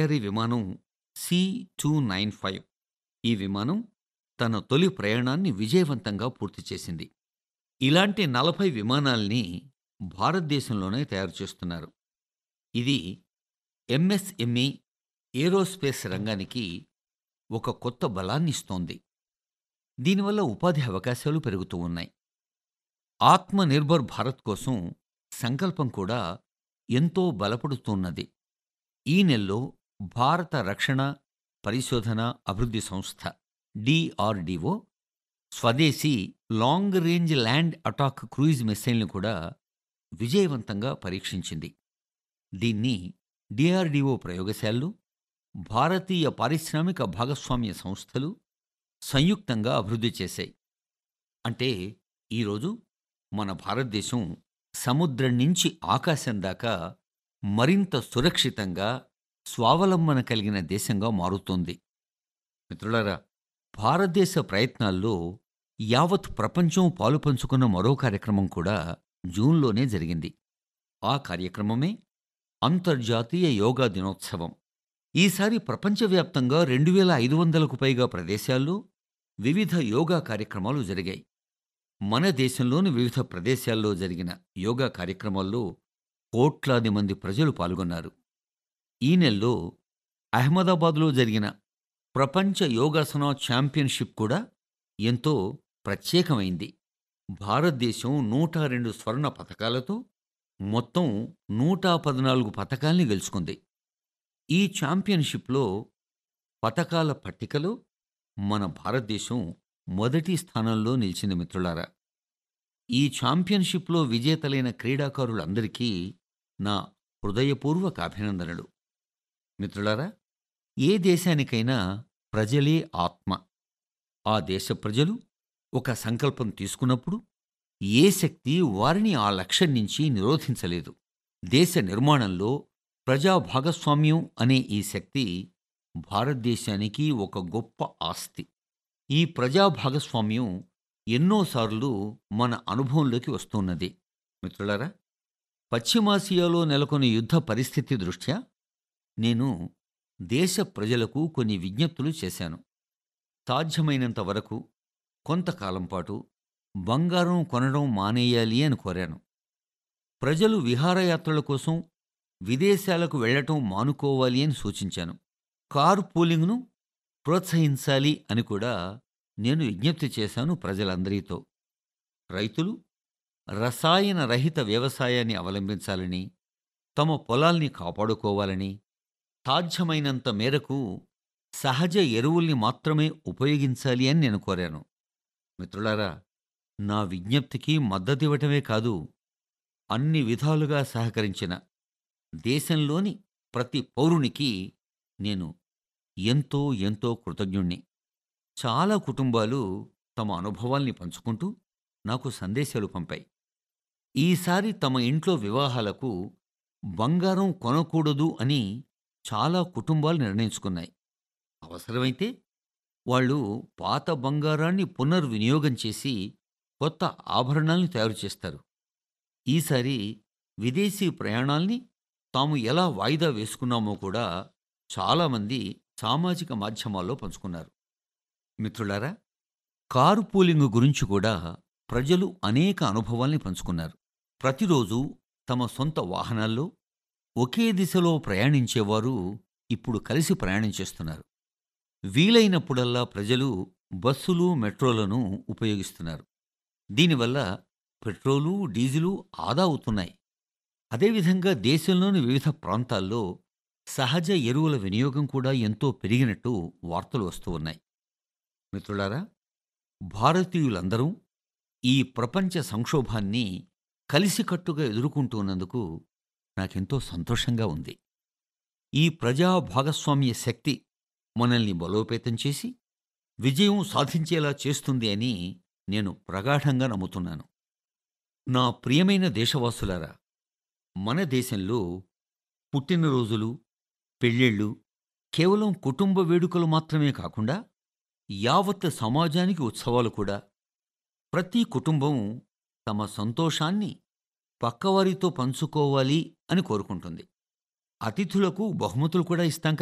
తయారీ విమానం C two nine five ఈ విమానం తన తొలి ప్రయాణాన్ని విజయవంతంగా పూర్తి చేసింది ఇలాంటి నలభై విమానాల్ని భారతదేశంలోనే తయారు చేస్తున్నారు ఇది ఎంఎస్ఎంఈ ఏరోస్పేస్ రంగానికి ఒక కొత్త బలాన్ని ఇస్తోంది దీనివల్ల ఉపాధి అవకాశాలు పెరుగుతూ ఉన్నాయి ఆత్మనిర్భర్ భారత్ కోసం సంకల్పం కూడా ఎంతో బలపడుతున్నది ఈ నెలలో భారత రక్షణ పరిశోధన అభివృద్ధి సంస్థ డిఆర్డిఓ స్వదేశీ long range land attack cruise మిసైల్ను కూడా విజయవంతంగా పరీక్షించింది దీన్ని డిఆర్డిఓ ప్రయోగశాలలు భారతీయ పారిశ్రామిక భాగస్వామ్య సంస్థలు సంయుక్తంగా అభివృద్ధి చేశాయి అంటే ఈరోజు మన భారతదేశం సముద్రం నుంచి ఆకాశం దాకా మరింత సురక్షితంగా స్వావలంబన కలిగిన దేశంగా మారుతోంది మిత్రులారా భారతదేశ ప్రయత్నాల్లో యావత్ ప్రపంచం పాలుపంచుకున్న మరో కార్యక్రమం కూడా జూన్లోనే జరిగింది ఆ కార్యక్రమమే అంతర్జాతీయ యోగా దినోత్సవం ఈసారి ప్రపంచవ్యాప్తంగా రెండు వేల ఐదు వందలకు పైగా ప్రదేశాల్లో వివిధ యోగా కార్యక్రమాలు జరిగాయి మన దేశంలోని వివిధ ప్రదేశాల్లో జరిగిన యోగా కార్యక్రమాల్లో కోట్లాది మంది ప్రజలు పాల్గొన్నారు ఈ నెలలో అహ్మదాబాద్లో జరిగిన ప్రపంచ యోగాసన ఛాంపియన్షిప్ కూడా ఎంతో ప్రత్యేకమైంది భారతదేశం నూట రెండు స్వర్ణ పథకాలతో మొత్తం నూట పద్నాలుగు పథకాల్ని గెలుచుకుంది ఈ ఛాంపియన్షిప్లో పథకాల పట్టికలో మన భారతదేశం మొదటి స్థానంలో నిలిచింది మిత్రులారా ఈ ఛాంపియన్షిప్లో విజేతలైన క్రీడాకారులందరికీ నా హృదయపూర్వక అభినందనలు మిత్రులారా ఏ దేశానికైనా ప్రజలే ఆత్మ ఆ దేశ ప్రజలు ఒక సంకల్పం తీసుకున్నప్పుడు ఏ శక్తి వారిని ఆ లక్ష్యం నుంచి నిరోధించలేదు దేశ నిర్మాణంలో ప్రజా భాగస్వామ్యం అనే ఈ శక్తి భారతదేశానికి ఒక గొప్ప ఆస్తి ఈ ప్రజా భాగస్వామ్యం ఎన్నోసార్లు మన అనుభవంలోకి వస్తున్నది మిత్రులారా పశ్చిమాసియాలో నెలకొన్న యుద్ధ పరిస్థితి దృష్ట్యా నేను దేశ ప్రజలకు కొన్ని విజ్ఞప్తులు చేశాను సాధ్యమైనంత వరకు కొంతకాలం పాటు బంగారం కొనడం మానేయాలి అని కోరాను ప్రజలు విహారయాత్రల కోసం విదేశాలకు వెళ్లటం మానుకోవాలి అని సూచించాను కారు పూలింగ్ను ప్రోత్సహించాలి అని కూడా నేను విజ్ఞప్తి చేశాను ప్రజలందరితో రైతులు రసాయన రహిత వ్యవసాయాన్ని అవలంబించాలని తమ పొలాల్ని కాపాడుకోవాలని సాధ్యమైనంత మేరకు సహజ ఎరువుల్ని మాత్రమే ఉపయోగించాలి అని నేను కోరాను మిత్రులారా నా విజ్ఞప్తికి మద్దతివ్వటమే కాదు అన్ని విధాలుగా సహకరించిన దేశంలోని ప్రతి పౌరునికి నేను ఎంతో ఎంతో కృతజ్ఞుణ్ణి చాలా కుటుంబాలు తమ అనుభవాల్ని పంచుకుంటూ నాకు సందేశాలు పంపాయి ఈసారి తమ ఇంట్లో వివాహాలకు బంగారం కొనకూడదు అని చాలా కుటుంబాలు నిర్ణయించుకున్నాయి అవసరమైతే వాళ్ళు పాత బంగారాన్ని పునర్వినియోగం చేసి కొత్త ఆభరణాల్ని తయారు చేస్తారు ఈసారి విదేశీ ప్రయాణాల్ని తాము ఎలా వాయిదా వేసుకున్నామో కూడా చాలామంది సామాజిక మాధ్యమాల్లో పంచుకున్నారు మిత్రులారా కారు పూలింగ్ గురించి కూడా ప్రజలు అనేక అనుభవాల్ని పంచుకున్నారు ప్రతిరోజు తమ సొంత వాహనాల్లో ఒకే దిశలో ప్రయాణించేవారు ఇప్పుడు కలిసి ప్రయాణం చేస్తున్నారు వీలైనప్పుడల్లా ప్రజలు బస్సులు మెట్రోలను ఉపయోగిస్తున్నారు దీనివల్ల పెట్రోలు డీజిలు ఆదా అవుతున్నాయి అదేవిధంగా దేశంలోని వివిధ ప్రాంతాల్లో సహజ ఎరువుల వినియోగం కూడా ఎంతో పెరిగినట్టు వార్తలు వస్తూ ఉన్నాయి మిత్రులారా భారతీయులందరూ ఈ ప్రపంచ సంక్షోభాన్ని కలిసికట్టుగా ఎదుర్కొంటున్నందుకు నాకెంతో సంతోషంగా ఉంది ఈ ప్రజా భాగస్వామ్య శక్తి మనల్ని బలోపేతం చేసి విజయం సాధించేలా చేస్తుంది అని నేను ప్రగాఢంగా నమ్ముతున్నాను నా ప్రియమైన దేశవాసులారా మన దేశంలో పుట్టినరోజులు పెళ్ళిళ్ళు కేవలం కుటుంబ వేడుకలు మాత్రమే కాకుండా యావత్ సమాజానికి ఉత్సవాలు కూడా ప్రతి కుటుంబం తమ సంతోషాన్ని పక్కవారితో పంచుకోవాలి అని కోరుకుంటుంది అతిథులకు బహుమతులు కూడా ఇస్తాం